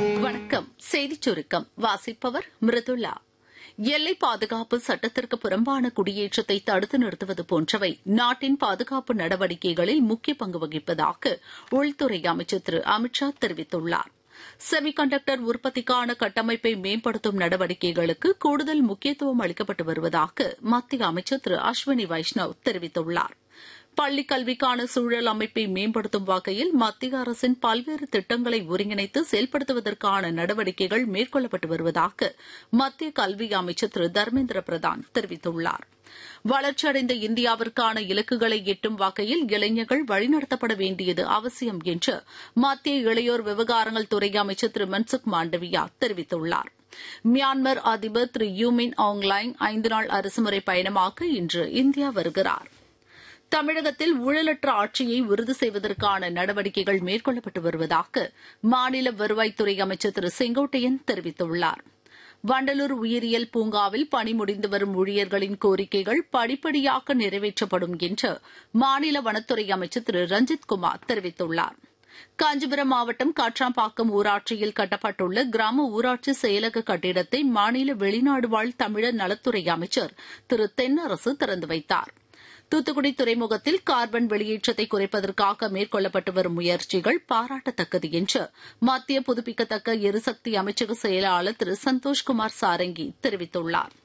வணக்கம் செய்திச் சுருக்கம் வாசிப்பவர் மிருதுளா எல்லை பாதுகாப்பு சட்டத்திற்கு புறம்பான குடியேற்றத்தை தடுத்து நிறுத்துவது போன்றவை நாட்டின் பாதுகாப்பு நடவடிக்கைகளில் முக்கிய பங்கு வகிப்பதாக உள்துறை அமைச்சர் திரு அமித் ஷா தெரிவித்துள்ளார் செமிகண்டக்டர் உற்பத்திக்கான கட்டமைப்பை மேம்படுத்தும் நடவடிக்கைகளுக்கு கூடுதல் முக்கியத்துவம் அளிக்கப்பட்டு வருவதாக மத்திய அமைச்சர் திரு அஸ்வினி வைஷ்ணவ் தெரிவித்துள்ளார் பள்ளிக் கல்விக்கான சூழல் அமைப்பை மேம்படுத்தும் வகையில் மத்திய அரசின் பல்வேறு திட்டங்களை ஒருங்கிணைத்து செயல்படுத்துவதற்கான நடவடிக்கைகள் மேற்கொள்ளப்பட்டு வருவதாக மத்திய கல்வி அமைச்சர் திரு தர்மேந்திர பிரதான் தெரிவித்துள்ளார் வளர்ச்சியடைந்த இந்தியாவிற்கான இலக்குகளை எட்டும் வகையில் இளைஞர்கள் வழிநடத்தப்பட வேண்டியது அவசியம் என்று மத்திய இளையோர் விவகாரங்கள் துறை அமைச்சர் திரு மன்சுக் மாண்டவியா தெரிவித்துள்ளார் மியான்மர் அதிபர் திரு யூமின் ஆங்லைங் ஐந்து நாள் அரசுமுறை பயணமாக இன்று இந்தியா வருகிறார் தமிழகத்தில் ஊழலற்ற ஆட்சியை உறுதி செய்வதற்கான நடவடிக்கைகள் மேற்கொள்ளப்பட்டு வருவதாக மாநில வருவாய்த்துறை அமைச்சர் திரு செங்கோட்டையன் தெரிவித்துள்ளார் வண்டலூர் உயிரியல் பூங்காவில் பணி முடிந்து வரும் ஊழியர்களின் கோரிக்கைகள் படிப்படியாக நிறைவேற்றப்படும் என்று மாநில வனத்துறை அமைச்சர் திரு ரஞ்சித் குமார் தெரிவித்துள்ளார் காஞ்சிபுரம் மாவட்டம் காட்ராம்பாக்கம் ஊராட்சியில் கட்டப்பட்டுள்ள கிராம ஊராட்சி செயலக கட்டிடத்தை மாநில வெளிநாடு வாழ் தமிழர் நலத்துறை அமைச்சர் திரு தென்னரசு திறந்து வைத்தாா் தூத்துக்குடி துறைமுகத்தில் கார்பன் வெளியேற்றத்தை குறைப்பதற்காக மேற்கொள்ளப்பட்டு வரும் முயற்சிகள் பாராட்டத்தக்கது என்று மத்திய புதுப்பிக்கத்தக்க எரிசக்தி அமைச்சக செயலாளர் திரு சந்தோஷ்குமார் சாரங்கி தெரிவித்துள்ளார்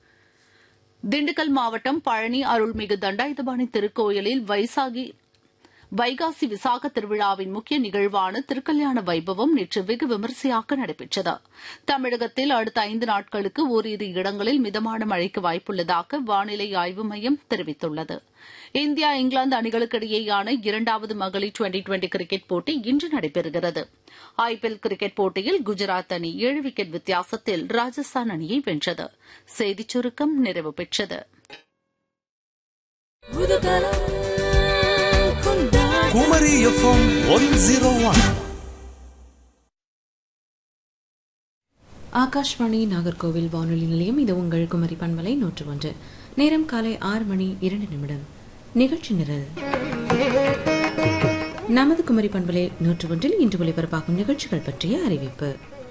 திண்டுக்கல் மாவட்டம் பழனி அருள்மிகு தண்டாயுதபாணி திருக்கோயிலில் வைசாகி வைகாசி விசாக திருவிழாவின் முக்கிய நிகழ்வான திருக்கல்யாண வைபவம் நேற்று வெகு விமரிசையாக நடைபெற்றது தமிழகத்தில் அடுத்த ஐந்து நாட்களுக்கு ஓரிரு இடங்களில் மிதமான மழைக்கு வாய்ப்புள்ளதாக வானிலை ஆய்வு மையம் தெரிவித்துள்ளது இந்தியா இங்கிலாந்து அணிகளுக்கிடையேயான இரண்டாவது மகளிர் டுவெண்டி டுவெண்டி கிரிக்கெட் போட்டி இன்று நடைபெறுகிறது ஐபிஎல் கிரிக்கெட் போட்டியில் குஜராத் அணி ஏழு விக்கெட் வித்தியாசத்தில் ராஜஸ்தான் அணியை வென்றது செய்திச் சுருக்கம் நிறைவு பெற்றது Kumari FM one zero one Akashvani Nagercoil வானொலி நிலையம் இது உங்கள் குமரி பண்பலை நூற்று ஒன்று நேரம் காலை ஆறு மணி இரண்டு நிமிடம் நிகழ்ச்சி நிரல் நமது குமரி பண்பலை நூற்று ஒன்றில் இன்று ஒலிபரப்பாகும் நிகழ்ச்சிகள் பற்றிய அறிவிப்பு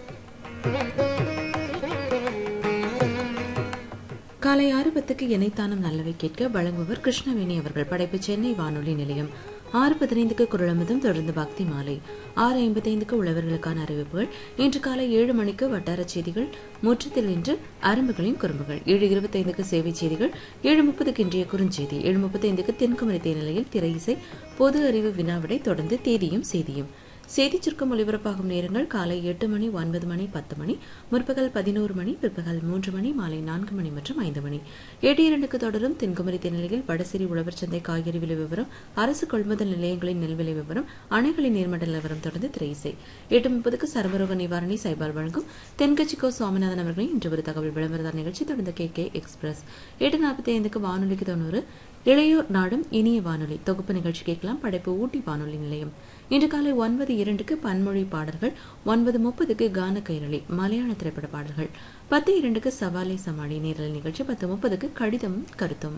காலை ஆறு பத்துக்கு இணைத்தானம் நல்லவை கேட்க வழங்குவர் கிருஷ்ணவேணி அவர்கள் படைப்பு சென்னை வானொலி நிலையம் ஆறு பதினைந்துக்கு குரலமுதம் தொடர்ந்து பக்தி மாலை ஆறு ஐம்பத்தைந்துக்கு உழவர்களுக்கான அறிவிப்புகள் இன்று காலை ஏழு மணிக்கு வட்டாரச் செய்திகள் முற்றத்தில் இன்று அரும்புகளின் குறும்புகள் ஏழு இருபத்தைந்துக்கு சேவை செய்திகள் ஏழு முப்பதுக்கு இன்றைய குறுஞ்செய்தி ஏழு முப்பத்தைந்துக்கு தென்குமரி தேனிலையில் திரை இசை பொது அறிவு வினாவிடை தொடர்ந்து தேதியும் செய்தியும் செய்திச் சுருக்கம் ஒலிபரப்பாகும் நேரங்கள் காலை எட்டு மணி ஒன்பது மணி பத்து மணி முற்பகல் பதினோரு மணி பிற்பகல் மூன்று மணி மாலை நான்கு மணி மற்றும் ஐந்து மணி எட்டு இரண்டுக்கு தொடரும் தென்குமரி தென்னிலையில் வடசிரி உழவர் சந்தை காய்கறி விலை விவரம் அரசு கொள்முதல் நிலையங்களின் நெல் விலை விவரம் அணைகளின் நீர்மட்ட நிலவரம் தொடர்ந்து திரையிசை எட்டு முப்பதுக்கு சர்வரோக நிவாரணி சைபால் வழங்கும் தென்கட்சிக்கோ சுவாமிநாதன் அவர்களின் இன்று ஒரு தகவல் விளம்பரதார் நிகழ்ச்சி தொடர்ந்து கே கே எக்ஸ்பிரஸ் எட்டு நாற்பத்தி ஐந்துக்கு வானொலிக்கு தொண்ணூறு இளையோர் நாடும் இனிய வானொலி தொகுப்பு நிகழ்ச்சி கேட்கலாம் படைப்பு ஊட்டி வானொலி நிலையம் இன்று காலை ஒன்பது இரண்டுக்கு பன்மொழி பாடல்கள் ஒன்பது முப்பதுக்கு கான கைரளி மலையாள திரைப்பட பாடல்கள் பத்து இரண்டுக்கு சவாலை சமாளி நேரல் நிகழ்ச்சி பத்து முப்பதுக்கு கடிதமும் கருத்தும்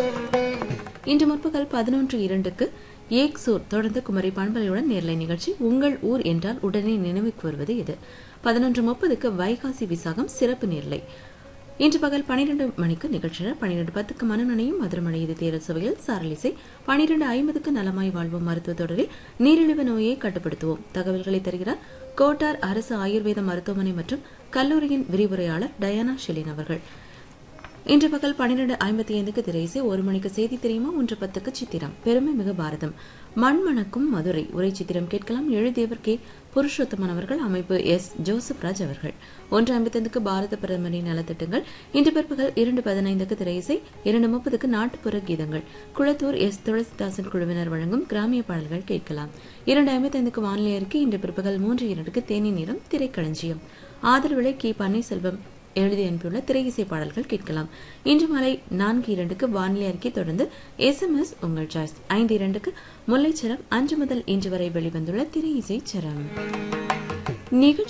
இன்று முற்பகல் பதினொன்று இரண்டுக்கு ஏக்சூர் தொடர்ந்து குமரி பண்பலையுடன் நேரலை நிகழ்ச்சி உங்கள் ஊர் என்றால் உடனே நினைவுக்கு வருவது இது பதினொன்று முப்பதுக்கு வைகாசி விசாகம் சிறப்பு நேரலை இன்று பகல் பனிரெண்டு மணிக்கு நிகழ்ச்சியில் பனிரெண்டு பத்துக்கு மனநனையும் மதுரமணி இது தேரல் சுவையில் சாரலிசை பனிரெண்டு ஐம்பதுக்கு நலமாய் வாழ்வோம் மருத்துவ தொடரில் நீரிழிவு நோயை கட்டுப்படுத்துவோம் தகவல்களை தருகிறார் கோட்டார் அரசு ஆயுர்வேத மருத்துவமனை மற்றும் கல்லூரியின் விரிவுரையாளர் டயானா ஷெலின் அவர்கள் இன்று பகல் பனிரெண்டு ஐம்பத்தி ஐந்துக்கு திரைசை ஒரு மணிக்கு செய்தி தெரியுமா ஒன்று பத்துக்கு சித்திரம் பெருமை மிகு பாரதம் மண்மணக்கும் மதுரை உரை சித்திரம் கேட்கலாம் எழுதியவர் கே புருஷோத்தமன் அவர்கள் அமைப்பு எஸ் ஜோசப் ராஜ் அவர்கள் ஒன்று ஐம்பத்தைந்துக்கு பாரத பிரதமரின் நலத்திட்டங்கள் இன்று பிற்பகல் இரண்டு பதினைந்துக்கு திரையிசை இரண்டு முப்பதுக்கு நாட்டுப்புற கீதங்கள் குளத்தூர் எஸ் துளசிதாசன் குழுவினர் வழங்கும் கிராமிய பாடல்கள் கேட்கலாம் இரண்டு ஐம்பத்தைந்துக்கு வானிலை அறிக்கை இன்று பிற்பகல் மூன்று இரண்டுக்கு தேனி நிறம் திரைக்களஞ்சியம் ஆதரவிலை கி பன்னீர்செல்வம் எழுதி அனுப்பியுள்ள திரையிசை பாடல்கள் கேட்கலாம் இன்று மாலை நான்கு இரண்டுக்கு வானிலை அறிக்கை தொடர்ந்து எஸ் எம் எஸ் உங்கள் சாய்ஸ் ஐந்து இரண்டுக்கு முல்லைச்சரம் அன்று முதல் இன்று வரை வெளிவந்துள்ள திரை இசை சரம் நிகழ்ச்சி